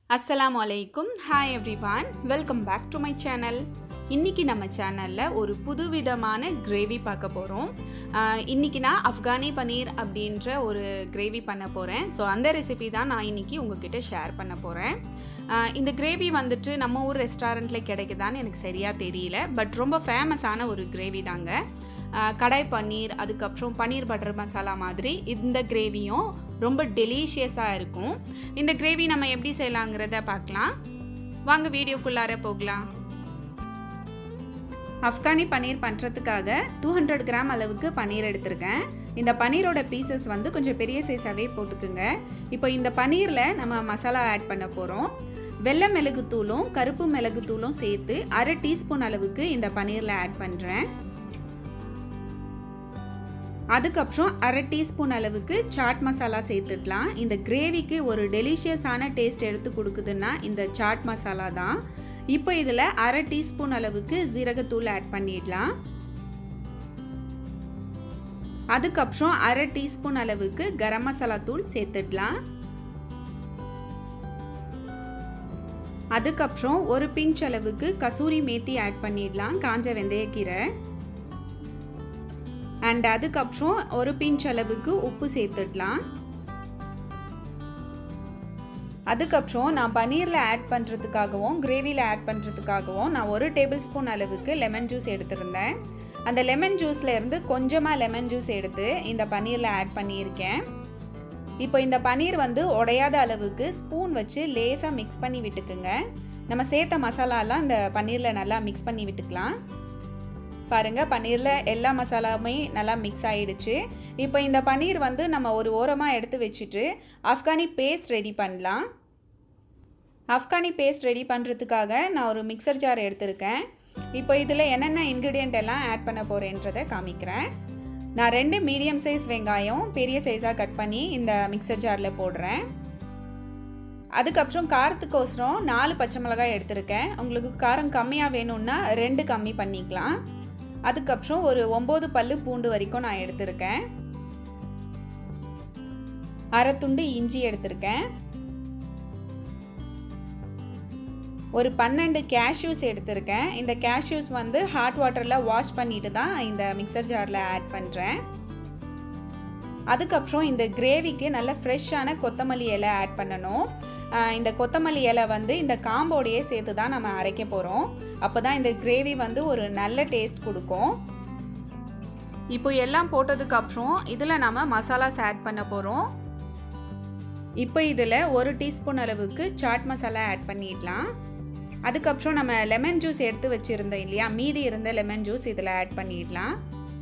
அஸ்ஸலாமு அலைக்கும் hi everyone welcome back to my channel இன்றைக்கி நம்ம சேனலில் ஒரு புதுவிதமான கிரேவி பார்க்க போகிறோம் இன்றைக்கி நான் அஃப்கானி பன்னீர் அப்படின்ற ஒரு கிரேவி பண்ண போகிறேன் ஸோ அந்த ரெசிபி தான் நான் இன்றைக்கி உங்ககிட்ட ஷேர் பண்ண போகிறேன் இந்த கிரேவி வந்துட்டு நம்ம ஊர் ரெஸ்டாரண்ட்டில் கிடைக்குதான்னு எனக்கு சரியாக தெரியல பட் ரொம்ப ஃபேமஸான ஒரு கிரேவி தாங்க ஆஹ் கடாய் பன்னீர் அதுக்கப்புறம் பன்னீர் பட்டர் மசாலா மாதிரி இந்த கிரேவியும் ரொம்ப டெலிஷியஸாக இருக்கும் இந்த கிரேவி நம்ம எப்படி செய்யலாங்கிறத பார்க்கலாம் வாங்க வீடியோக்குள்ளார போகலாம் அஃப்கானி பன்னீர் பண்ணுறதுக்காக டூ ஹண்ட்ரட் கிராம் அளவுக்கு பன்னீர் எடுத்திருக்கேன் இந்த பன்னீரோட பீசஸ் வந்து கொஞ்சம் பெரிய சைஸாகவே போட்டுக்குங்க இப்போ இந்த பன்னீரில் நம்ம மசாலா ஆட் பண்ண போகிறோம் வெள்ளை மிளகுத்தூளும் கருப்பு மிளகுத்தூளும் சேர்த்து அரை டீஸ்பூன் அளவுக்கு இந்த பன்னீரில் ஆட் பண்ணுறேன் அதுக்கப்புறம் அரை டீஸ்பூன் அளவுக்கு சாட் மசாலா சேர்த்துடலாம் இந்த கிரேவிக்கு ஒரு டெலிஷியஸான டேஸ்ட் எடுத்து கொடுக்குதுன்னா இந்த சாட் மசாலா தான் இப்போ இதில் அரை டீஸ்பூன் அளவுக்கு ஜீரகத்தூள் ஆட் பண்ணிடலாம் அதுக்கப்புறம் அரை டீஸ்பூன் அளவுக்கு கரம் மசாலா தூள் சேர்த்துடலாம் அதுக்கப்புறம் ஒரு பிஞ்ச் அளவுக்கு கசூரி மேத்தி ஆட் பண்ணிடலாம் காஞ்ச வெந்தயக்கீரை அண்ட் அதுக்கப்புறம் ஒரு பிஞ்ச் அளவுக்கு உப்பு சேர்த்துடலாம் அதுக்கப்புறம் நான் பன்னீரில் ஆட் பண்ணுறதுக்காகவும் கிரேவியில் ஆட் பண்ணுறதுக்காகவும் நான் ஒரு டேபிள் ஸ்பூன் அளவுக்கு லெமன் ஜூஸ் எடுத்திருந்தேன் அந்த லெமன் ஜூஸில் இருந்து கொஞ்சமாக லெமன் ஜூஸ் எடுத்து இந்த பன்னீரில் ஆட் பண்ணியிருக்கேன் இப்போ இந்த பன்னீர் வந்து உடையாத அளவுக்கு ஸ்பூன் வச்சு லேசாக மிக்ஸ் பண்ணி விட்டுக்குங்க நம்ம சேர்த்த மசாலாலாம் இந்த பன்னீரில் நல்லா மிக்ஸ் பண்ணி விட்டுக்கலாம் பாருங்கள் பன்னீரில் எல்லா மசாலாவுமே நல்லா மிக்ஸ் ஆகிடுச்சு இப்போ இந்த பன்னீர் வந்து நம்ம ஒரு ஓரமாக எடுத்து வச்சுட்டு ஆஃப்கானி பேஸ்ட் ரெடி பண்ணலாம் ஆஃப்கானி பேஸ்ட் ரெடி பண்ணுறதுக்காக நான் ஒரு மிக்சர் ஜார் எடுத்திருக்கேன் இப்போ இதில் என்னென்ன இன்க்ரீடியண்ட் எல்லாம் ஆட் பண்ண போகிறேன்றதை காமிக்கிறேன் நான் ரெண்டு மீடியம் சைஸ் வெங்காயம் பெரிய சைஸாக கட் பண்ணி இந்த மிக்சர் ஜாரில் போடுறேன் அதுக்கப்புறம் காரத்துக்கோசரம் நாலு பச்சை மிளகாய் எடுத்திருக்கேன் உங்களுக்கு காரம் கம்மியாக வேணும்னா ரெண்டு கம்மி பண்ணிக்கலாம் அதுக்கப்புறம் ஒரு ஒம்பது பல்லு பூண்டு வரைக்கும் நான் எடுத்திருக்கேன் அரை துண்டு இஞ்சி எடுத்திருக்கேன் ஒரு பன்னெண்டு கேஷ்யூஸ் எடுத்திருக்கேன் இந்த கேஷ்யூஸ் வந்து ஹாட் வாட்டரில் வாஷ் பண்ணிட்டு தான் இந்த மிக்சர் ஜாரில் ஆட் பண்ணுறேன் அதுக்கப்புறம் இந்த கிரேவிக்கு நல்ல ஃப்ரெஷ்ஷான கொத்தமல்லி இலை ஆட் பண்ணணும் இந்த கொத்தமல்லி இலை வந்து இந்த காம்போடையே சேர்த்து தான் நம்ம அரைக்க போகிறோம் அப்போ தான் இந்த கிரேவி வந்து ஒரு நல்ல டேஸ்ட் கொடுக்கும் இப்போ எல்லாம் போட்டதுக்கு அப்புறம் இதில் நம்ம மசாலாஸ் ஆட் பண்ண போகிறோம் இப்போ இதில் ஒரு டீஸ்பூன் அளவுக்கு சாட் மசாலா ஆட் பண்ணிடலாம் அதுக்கப்புறம் நம்ம லெமன் ஜூஸ் எடுத்து வச்சுருந்தோம் இல்லையா மீதி இருந்த லெமன் ஜூஸ் இதில் ஆட் பண்ணிடலாம்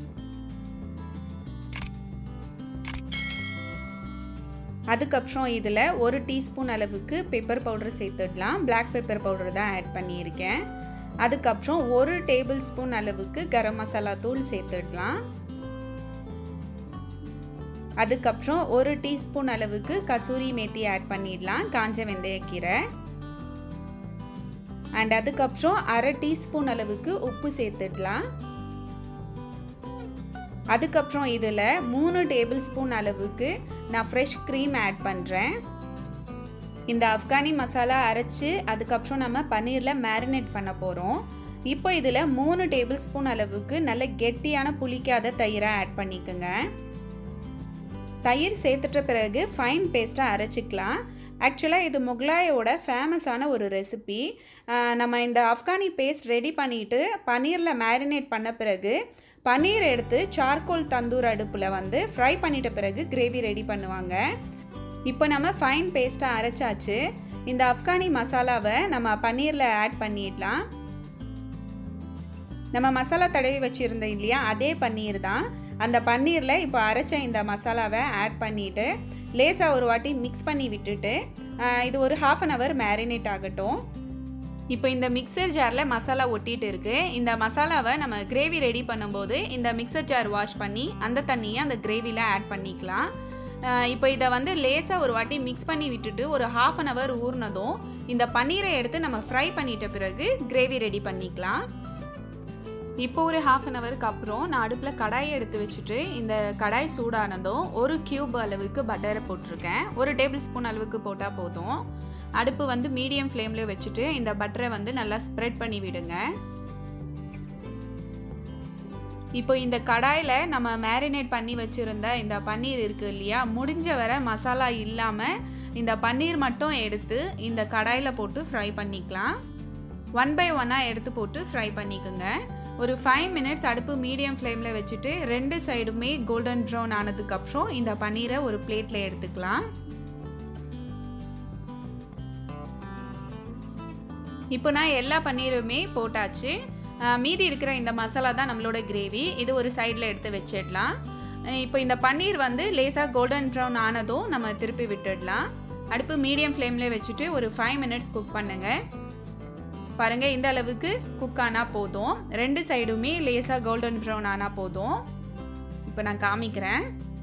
அதுக்கப்புறம் இதில் ஒரு டீஸ்பூன் அளவுக்கு பெப்பர் பவுடர் சேர்த்துடலாம் பிளாக் பெப்பர் பவுடர் தான் ஆட் பண்ணியிருக்கேன் அதுக்கப்புறம் ஒரு டேபிள் ஸ்பூன் அளவுக்கு கரம் மசாலா தூள் சேர்த்துடலாம் அதுக்கப்புறம் ஒரு டீஸ்பூன் அளவுக்கு கசூரி மேத்தி ஆட் பண்ணிடலாம் காஞ்ச வெந்தயக்கீரை அண்ட் அதுக்கப்புறம் அரை டீஸ்பூன் அளவுக்கு உப்பு சேர்த்துடலாம் அதுக்கப்புறம் இதில் மூணு டேபிள் ஸ்பூன் அளவுக்கு நான் ஃப்ரெஷ் க்ரீம் ஆட் பண்ணுறேன் இந்த ஆஃப்கானி மசாலா அரைச்சி அதுக்கப்புறம் நம்ம பன்னீரில் மேரினேட் பண்ண போகிறோம் இப்போ இதில் மூணு டேபிள் ஸ்பூன் அளவுக்கு நல்ல கெட்டியான புளிக்காத தயிரை ஆட் பண்ணிக்கோங்க தயிர் சேர்த்துட்ட பிறகு ஃபைன் பேஸ்ட்டாக அரைச்சிக்கலாம் ஆக்சுவலாக இது முகலாயோட ஃபேமஸான ஒரு ரெசிபி நம்ம இந்த ஆஃப்கானி பேஸ்ட் ரெடி பண்ணிவிட்டு பன்னீரில் மேரினேட் பண்ண பிறகு பன்னீர் எடுத்து சார்கோல் தந்தூர் அடுப்பில் வந்து ஃப்ரை பண்ணிட்ட பிறகு கிரேவி ரெடி பண்ணுவாங்க இப்போ நம்ம ஃபைன் பேஸ்ட்டாக அரைச்சாச்சு இந்த ஆஃப்கானி மசாலாவை நம்ம பன்னீரில் ஆட் பண்ணிடலாம் நம்ம மசாலா தடவி வச்சுருந்தோம் இல்லையா அதே பன்னீர் தான் அந்த பன்னீரில் இப்போ அரைச்ச இந்த மசாலாவை ஆட் பண்ணிவிட்டு லேசாக ஒரு வாட்டி மிக்ஸ் பண்ணி விட்டுட்டு இது ஒரு ஹாஃப் அன் ஹவர் மேரினேட் ஆகட்டும் இப்போ இந்த மிக்சர் ஜாரில் மசாலா ஒட்டிட்டு இருக்கு இந்த மசாலாவை நம்ம கிரேவி ரெடி பண்ணும்போது இந்த மிக்சர் ஜார் வாஷ் பண்ணி அந்த தண்ணியை அந்த கிரேவியில் ஆட் பண்ணிக்கலாம் இப்போ இதை வந்து லேசாக ஒரு வாட்டி மிக்ஸ் பண்ணி விட்டுட்டு ஒரு ஹாஃப் அன் ஹவர் ஊறினதும் இந்த பன்னீரை எடுத்து நம்ம ஃப்ரை பண்ணிட்ட பிறகு கிரேவி ரெடி பண்ணிக்கலாம் இப்போ ஒரு ஹாஃப் அன் ஹவருக்கு அப்புறம் நான் அடுப்பில் கடாயை எடுத்து வச்சுட்டு இந்த கடாய் சூடானதும் ஒரு க்யூப் அளவுக்கு பட்டரை போட்டிருக்கேன் ஒரு டேபிள் ஸ்பூன் அளவுக்கு போட்டால் போதும் அடுப்பு வந்து மீடியம் ஃப்ளேமில் வச்சுட்டு இந்த பட்டரை வந்து நல்லா ஸ்ப்ரெட் பண்ணி விடுங்க இப்போ இந்த கடாயில் நம்ம மேரினேட் பண்ணி வச்சுருந்த இந்த பன்னீர் இருக்குது இல்லையா முடிஞ்ச வரை மசாலா இல்லாமல் இந்த பன்னீர் மட்டும் எடுத்து இந்த கடாயில் போட்டு ஃப்ரை பண்ணிக்கலாம் ஒன் பை ஒன்னாக எடுத்து போட்டு ஃப்ரை பண்ணிக்கோங்க ஒரு ஃபைவ் மினிட்ஸ் அடுப்பு மீடியம் ஃப்ளேமில் வச்சுட்டு ரெண்டு சைடுமே கோல்டன் ப்ரௌன் ஆனதுக்கப்புறம் இந்த பன்னீரை ஒரு பிளேட்டில் எடுத்துக்கலாம் இப்போ நான் எல்லா பன்னீருமே போட்டாச்சு மீதி இருக்கிற இந்த மசாலா தான் நம்மளோட கிரேவி இது ஒரு சைடில் எடுத்து வச்சிடலாம் இப்போ இந்த பன்னீர் வந்து லேசாக கோல்டன் ப்ரௌன் ஆனதும் நம்ம திருப்பி விட்டுடலாம் அடுப்பு மீடியம் ஃப்ளேமில் வச்சுட்டு ஒரு ஃபைவ் மினிட்ஸ் குக் பண்ணுங்கள் பாருங்கள் இந்த அளவுக்கு குக் ஆனால் போதும் ரெண்டு சைடுமே லேசாக கோல்டன் ப்ரௌன் ஆனால் போதும் இப்போ நான் காமிக்கிறேன்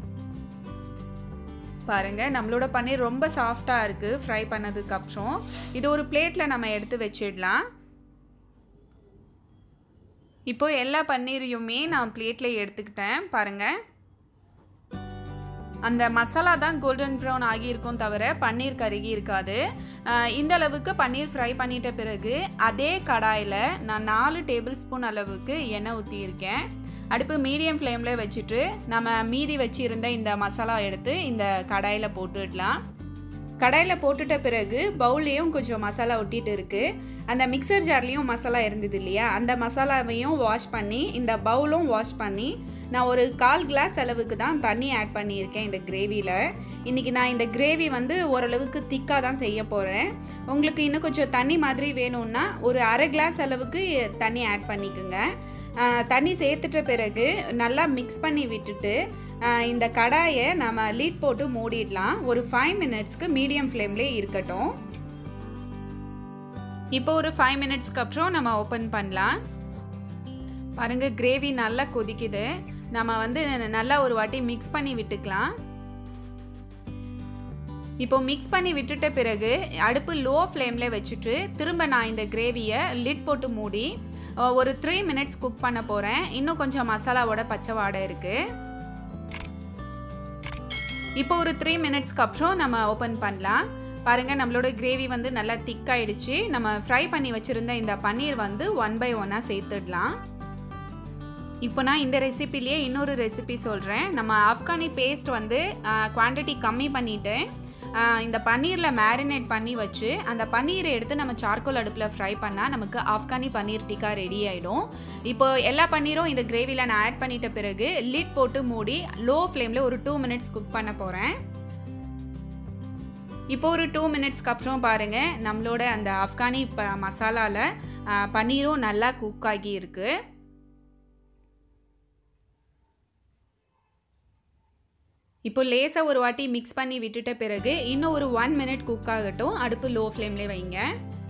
பாருங்கள் நம்மளோட பன்னீர் ரொம்ப சாஃப்டாக இருக்குது ஃப்ரை பண்ணதுக்கப்புறம் இது ஒரு பிளேட்டில் நம்ம எடுத்து வச்சிடலாம் இப்போ எல்லா பன்னீரையுமே நான் பிளேட்டில் எடுத்துக்கிட்டேன் பாருங்கள் அந்த மசாலா தான் கோல்டன் ப்ரௌன் ஆகியிருக்கும் தவிர பன்னீர் கருகி இருக்காது இந்த அளவுக்கு பன்னீர் ஃப்ரை பண்ணிட்ட பிறகு அதே கடாயில் நான் நாலு டேபிள் ஸ்பூன் அளவுக்கு எண்ணெய் ஊற்றியிருக்கேன் அடுப்பு மீடியம் ஃப்ளேமில் வச்சுட்டு நம்ம மீதி வச்சுருந்த இந்த மசாலா எடுத்து இந்த கடாயில் போட்டுடலாம் கடாயில் போட்டுட்ட பிறகு பவுல்லையும் கொஞ்சம் மசாலா ஒட்டிட்டு இருக்குது அந்த மிக்சர் ஜார்லேயும் மசாலா இருந்தது இல்லையா அந்த மசாலாவையும் வாஷ் பண்ணி இந்த பவுலும் வாஷ் பண்ணி நான் ஒரு கால் கிளாஸ் அளவுக்கு தான் தண்ணி ஆட் பண்ணியிருக்கேன் இந்த கிரேவியில் இன்றைக்கி நான் இந்த கிரேவி வந்து ஓரளவுக்கு திக்காக தான் செய்ய போகிறேன் உங்களுக்கு இன்னும் கொஞ்சம் தண்ணி மாதிரி வேணும்னா ஒரு அரை கிளாஸ் அளவுக்கு தண்ணி ஆட் பண்ணிக்கோங்க தண்ணி சேர்த்துட்ட பிறகு நல்லா மிக்ஸ் பண்ணி விட்டுட்டு இந்த கடாயை நம்ம லீட் போட்டு மூடிடலாம் ஒரு ஃபைவ் மினிட்ஸ்க்கு மீடியம் ஃப்ளேம்லேயே இருக்கட்டும் இப்போ ஒரு ஃபைவ் மினிட்ஸ்க்கு அப்புறம் நம்ம ஓப்பன் பண்ணலாம் பாருங்கள் கிரேவி நல்லா கொதிக்குது நம்ம வந்து நல்லா ஒரு வாட்டி மிக்ஸ் பண்ணி விட்டுக்கலாம் இப்போ மிக்ஸ் பண்ணி விட்டுட்ட பிறகு அடுப்பு லோ ஃப்ளேமில் வச்சுட்டு திரும்ப நான் இந்த கிரேவியை லிட் போட்டு மூடி ஒரு த்ரீ மினிட்ஸ் குக் பண்ண போகிறேன் இன்னும் கொஞ்சம் மசாலாவோட பச்சை வாடை இருக்குது இப்போ ஒரு த்ரீ மினிட்ஸ்க்கு அப்புறம் நம்ம ஓப்பன் பண்ணலாம் பாருங்கள் நம்மளோட கிரேவி வந்து நல்லா திக்காயிடுச்சு நம்ம ஃப்ரை பண்ணி வச்சுருந்த இந்த பன்னீர் வந்து ஒன் பை ஒன்னாக சேர்த்துடலாம் இப்போ நான் இந்த ரெசிபிலேயே இன்னொரு ரெசிபி சொல்கிறேன் நம்ம ஆப்கானி பேஸ்ட் வந்து குவான்டிட்டி கம்மி பண்ணிவிட்டு இந்த பன்னீரில் மேரினேட் பண்ணி வச்சு அந்த பன்னீரை எடுத்து நம்ம சார்கோல் அடுப்பில் ஃப்ரை பண்ணால் நமக்கு ஆப்கானி பன்னீர் டிக்கா ரெடி ஆகிடும் இப்போ எல்லா பன்னீரும் இந்த கிரேவியில் நான் ஆட் பண்ணிட்ட பிறகு லிட் போட்டு மூடி லோ ஃப்ளேமில் ஒரு டூ மினிட்ஸ் குக் பண்ண போகிறேன் இப்போ ஒரு டூ மினிட்ஸ்க்கு அப்புறம் பாருங்கள் நம்மளோட அந்த ஆப்கானி ப மசாலாவில் பன்னீரும் நல்லா குக் ஆகி இருக்குது இப்போ லேசாக ஒரு வாட்டி மிக்ஸ் பண்ணி விட்டுட்ட பிறகு இன்னும் ஒரு ஒன் மினிட் குக் ஆகட்டும் அடுப்பு லோ ஃப்ளேம்லேயே வைங்க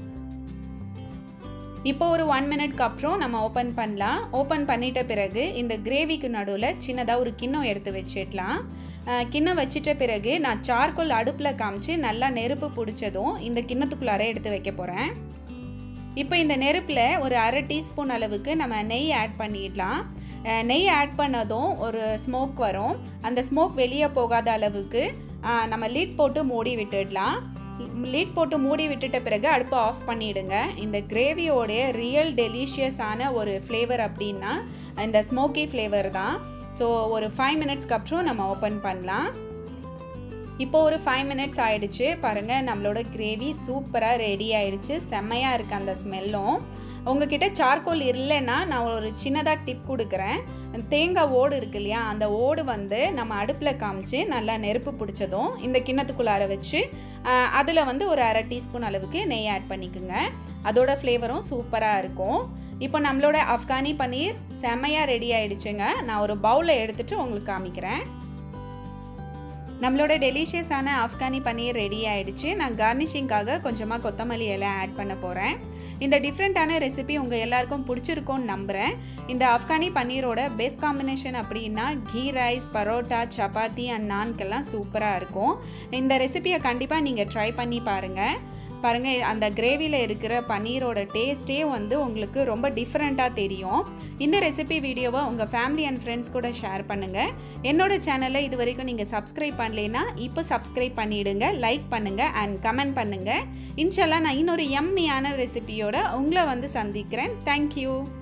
இப்போ ஒரு ஒன் மினிட்க்கு அப்புறம் நம்ம ஓப்பன் பண்ணலாம் ஓப்பன் பண்ணிட்ட பிறகு இந்த கிரேவிக்கு நடுவில் சின்னதாக ஒரு கிண்ணம் எடுத்து வச்சிடலாம் கிண்ணம் வச்சிட்ட பிறகு நான் சார்கோல் அடுப்பில் காமிச்சு நல்லா நெருப்பு பிடிச்சதும் இந்த கிண்ணத்துக்குள்ளார எடுத்து வைக்க போகிறேன் இப்போ இந்த நெருப்பில் ஒரு அரை டீஸ்பூன் அளவுக்கு நம்ம நெய் ஆட் பண்ணிடலாம் நெய் ஆட் பண்ணதும் ஒரு ஸ்மோக் வரும் அந்த ஸ்மோக் வெளியே போகாத அளவுக்கு நம்ம லீட் போட்டு மூடி விட்டுடலாம் லீட் போட்டு மூடி விட்டுட்ட பிறகு அடுப்பை ஆஃப் பண்ணிவிடுங்க இந்த கிரேவியோடைய ரியல் டெலிஷியஸான ஒரு ஃப்ளேவர் அப்படின்னா இந்த ஸ்மோக்கி ஃப்ளேவர் தான் ஸோ ஒரு ஃபைவ் மினிட்ஸ்க்கு அப்புறம் நம்ம ஓப்பன் பண்ணலாம் இப்போ ஒரு ஃபைவ் மினிட்ஸ் ஆயிடுச்சு பாருங்கள் நம்மளோட கிரேவி சூப்பராக ரெடி ஆயிடுச்சு செம்மையாக இருக்குது அந்த ஸ்மெல்லும் உங்ககிட்ட சார்கோல் இல்லைன்னா நான் ஒரு சின்னதாக டிப் கொடுக்குறேன் தேங்காய் ஓடு இருக்கு இல்லையா அந்த ஓடு வந்து நம்ம அடுப்பில் காமிச்சு நல்லா நெருப்பு பிடிச்சதும் இந்த கிண்ணத்துக்குள்ளார வச்சு அதில் வந்து ஒரு அரை டீஸ்பூன் அளவுக்கு நெய் ஆட் பண்ணிக்கோங்க அதோட ஃப்ளேவரும் சூப்பராக இருக்கும் இப்போ நம்மளோட ஆப்கானி பன்னீர் செம்மையாக ரெடி ஆயிடுச்சுங்க நான் ஒரு பவுலில் எடுத்துகிட்டு உங்களுக்கு காமிக்கிறேன் நம்மளோட டெலிஷியஸான ஆப்கானி பன்னீர் ரெடி ஆயிடுச்சு நான் கார்னிஷிங்காக கொஞ்சமாக கொத்தமல்லி இலை ஆட் பண்ண போகிறேன் இந்த டிஃப்ரெண்ட்டான ரெசிபி உங்கள் எல்லாருக்கும் பிடிச்சிருக்கோன்னு நம்புகிறேன் இந்த ஆப்கானி பன்னீரோட பெஸ்ட் காம்பினேஷன் அப்படின்னா கீ ரைஸ் பரோட்டா சப்பாத்தி அண்ட் நான்கெல்லாம் சூப்பராக இருக்கும் இந்த ரெசிபியை கண்டிப்பாக நீங்கள் ட்ரை பண்ணி பாருங்கள் பாருங்கள் அந்த கிரேவியில் இருக்கிற பன்னீரோட டேஸ்ட்டே வந்து உங்களுக்கு ரொம்ப டிஃப்ரெண்ட்டாக தெரியும் இந்த ரெசிபி வீடியோவை உங்கள் ஃபேமிலி அண்ட் ஃப்ரெண்ட்ஸ் கூட ஷேர் பண்ணுங்கள் என்னோட சேனலை இது வரைக்கும் நீங்கள் சப்ஸ்கிரைப் பண்ணலைன்னா இப்போ சப்ஸ்கிரைப் பண்ணிவிடுங்க லைக் பண்ணுங்கள் அண்ட் கமெண்ட் பண்ணுங்கள் இன்ஷால்லா நான் இன்னொரு எம்மியான ரெசிபியோட உங்களை வந்து சந்திக்கிறேன் தேங்க்யூ